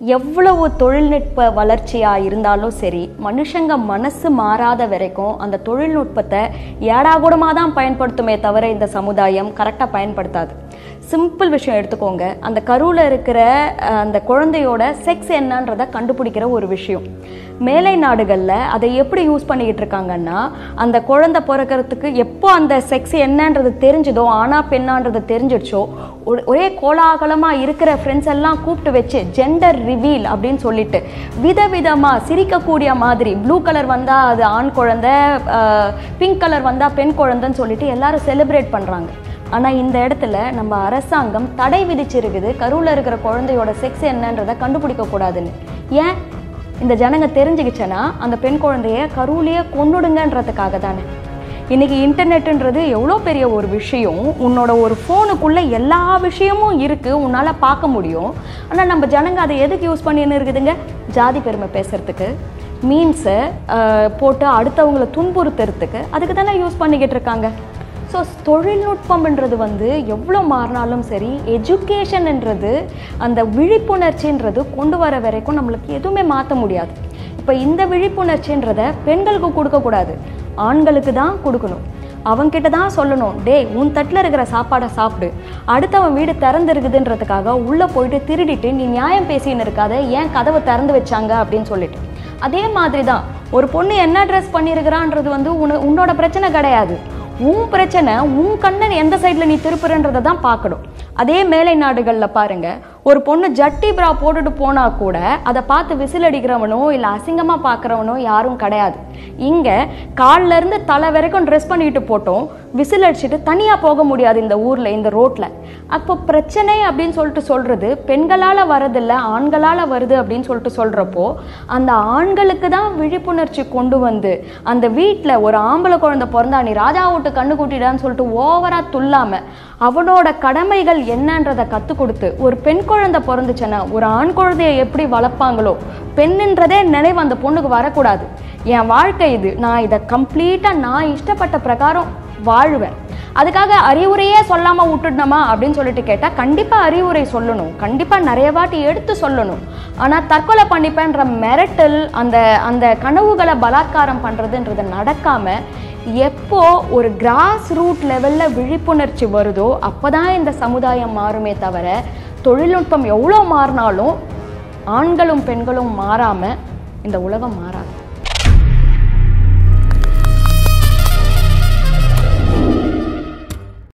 எவ்வளவு தொழில்நுட்ப வளர்ச்சியாக இருந்தாலும் சரி மனுஷங்க மனசு மாறாத வரைக்கும் அந்த தொழில்நுட்பத்தை ஏடாகூடமாக தான் பயன்படுத்துமே தவிர இந்த சமுதாயம் கரெக்டாக பயன்படுத்தாது சிம்பிள் விஷயம் எடுத்துக்கோங்க அந்த கருவில் இருக்கிற அஹ், அந்த குழந்தையோட செக்ஸ் என்னன்றதை கண்டுபிடிக்கிற ஒரு விஷயம் மேலை நாடுகளில் அதை எப்படி யூஸ் பண்ணிக்கிட்டு இருக்காங்கன்னா அந்த குழந்தை பிறக்கிறதுக்கு எப்போ அந்த செக்ஸ் என்னன்றது தெரிஞ்சதோ ஆனா பெண்ணான்றது தெரிஞ்சிடுச்சோ ஒரு- ஒரே கோலாகலமாக இருக்கிற ஃப்ரெண்ட்ஸ் எல்லாம் கூப்பிட்டு வச்சு ஜெண்டர் ரிவீல் அப்படின்னு சொல்லிட்டு விதவிதமாக சிரிக்கக்கூடிய மாதிரி ப்ளூ கலர் வந்தால் அது ஆண் குழந்தை பிங்க் கலர் வந்தால் பெண் குழந்தைன்னு சொல்லிட்டு எல்லாரும் செலிப்ரேட் பண்ணுறாங்க ஆனால் இந்த இடத்துல நம்ம அரசாங்கம் தடை விதிச்சிருக்குது கருவில் இருக்கிற குழந்தையோட செக்ஸ் என்னன்றதை கண்டுபிடிக்க கூடாதுன்னு ஏன் இந்த ஜனங்க தெரிஞ்சுக்கிச்சேன்னா அந்த பெண் குழந்தைய கருவிலேயே கொன்னுடுங்கன்றதுக்காக தானே இன்னைக்கு இன்டர்நெட்டுன்றது எவ்வளோ பெரிய ஒரு விஷயம் உன்னோட ஒரு ஃபோனுக்குள்ளே எல்லா விஷயமும் இருக்குது உன்னால் பார்க்க முடியும் ஆனால் நம்ம ஜனங்க அதை எதுக்கு யூஸ் பண்ணின்னு இருக்குதுங்க ஜாதி பெருமை பேசுறதுக்கு மீன்ஸை போட்டு அடுத்தவங்களை துன்புறுத்துறதுக்கு அதுக்கு தானே யூஸ் பண்ணிக்கிட்டு இருக்காங்க ஸோ தொழில்நுட்பம்ன்றது வந்து எவ்வளோ மாறினாலும் சரி எஜுகேஷன்ன்றது அந்த விழிப்புணர்ச்சின்றது கொண்டு வர வரைக்கும் நம்மளுக்கு எதுவுமே மாற்ற முடியாது இப்போ இந்த விழிப்புணர்ச்சின்றதை பெண்களுக்கு கொடுக்கக்கூடாது ஆண்களுக்கு தான் கொடுக்கணும் அவன்கிட்ட தான் சொல்லணும் டேய் உன் தட்டில் இருக்கிற சாப்பாடை சாப்பிடு அடுத்தவன் வீடு திறந்துருக்குதுன்றதுக்காக உள்ளே போயிட்டு திருடிட்டு நீ நியாயம் பேசின்னு இருக்காத ஏன் கதவை திறந்து வச்சாங்க அப்படின்னு சொல்லிட்டு அதே மாதிரி தான் ஒரு பொண்ணு என்ன ட்ரெஸ் பண்ணியிருக்கிறான்றது வந்து உன உன்னோட பிரச்சனை கிடையாது உன் பிரச்சனை உன் கண்ணன் எந்த சைடில் நீ திருப்புறன்றதை தான் பார்க்கணும் அதே மேலை நாடுகளில் பாருங்க ஒரு பொண்ணு ஜட்டி பிரா போட்டுட்டு போனா கூட அதை பார்த்து விசில் அடிக்கிறவனோ இல்லை அசிங்கமாக பார்க்குறவனோ யாரும் கிடையாது இங்கே கால்ல இருந்து தலை வரைக்கும் ட்ரெஸ் பண்ணிட்டு போட்டோம் விசில் அடிச்சுட்டு தனியாக போக முடியாது இந்த ஊரில் இந்த ரோட்டில் அப்போ பிரச்சனை அப்படின்னு சொல்லிட்டு சொல்கிறது பெண்களால் வரதில்ல ஆண்களால் வருது அப்படின்னு சொல்லிட்டு சொல்கிறப்போ அந்த ஆண்களுக்கு தான் விழிப்புணர்ச்சி கொண்டு வந்து அந்த வீட்டில் ஒரு ஆம்பளை குழந்தை பிறந்தா நீ ராஜா விட்டு கண்ணு கூட்டிடான்னு சொல்லிட்டு ஓவராக துல்லாமல் அவனோட கடமைகள் என்னன்றதை கற்றுக் கொடுத்து ஒரு பெண் குழந்தை பிறந்துச்சுன்னா ஒரு ஆண் குழந்தையை எப்படி வளர்ப்பாங்களோ பெண்ணுன்றதே நினைவு அந்த பொண்ணுக்கு வரக்கூடாது என் வாழ்க்கை இது நான் இதை கம்ப்ளீட்டாக நான் இஷ்டப்பட்ட பிரகாரம் வாழுவேன் அதுக்காக அறிவுரையே சொல்லாமல் விட்டுடணுமா அப்படின்னு சொல்லிட்டு கேட்டால் கண்டிப்பாக அறிவுரை சொல்லணும் கண்டிப்பாக நிறைய வாட்டி எடுத்து சொல்லணும் ஆனால் தற்கொலை பண்ணிப்பேன்ற மிரட்டல் அந்த அந்த கனவுகளை பலாத்காரம் பண்ணுறதுன்றது நடக்காமல் எப்போ ஒரு கிராஸ் ரூட் லெவலில் விழிப்புணர்ச்சி வருதோ அப்போ தான் இந்த சமுதாயம் மாறுமே தவிர தொழில்நுட்பம் எவ்வளோ மாறினாலும் ஆண்களும் பெண்களும் மாறாமல் இந்த உலகம் மாறாது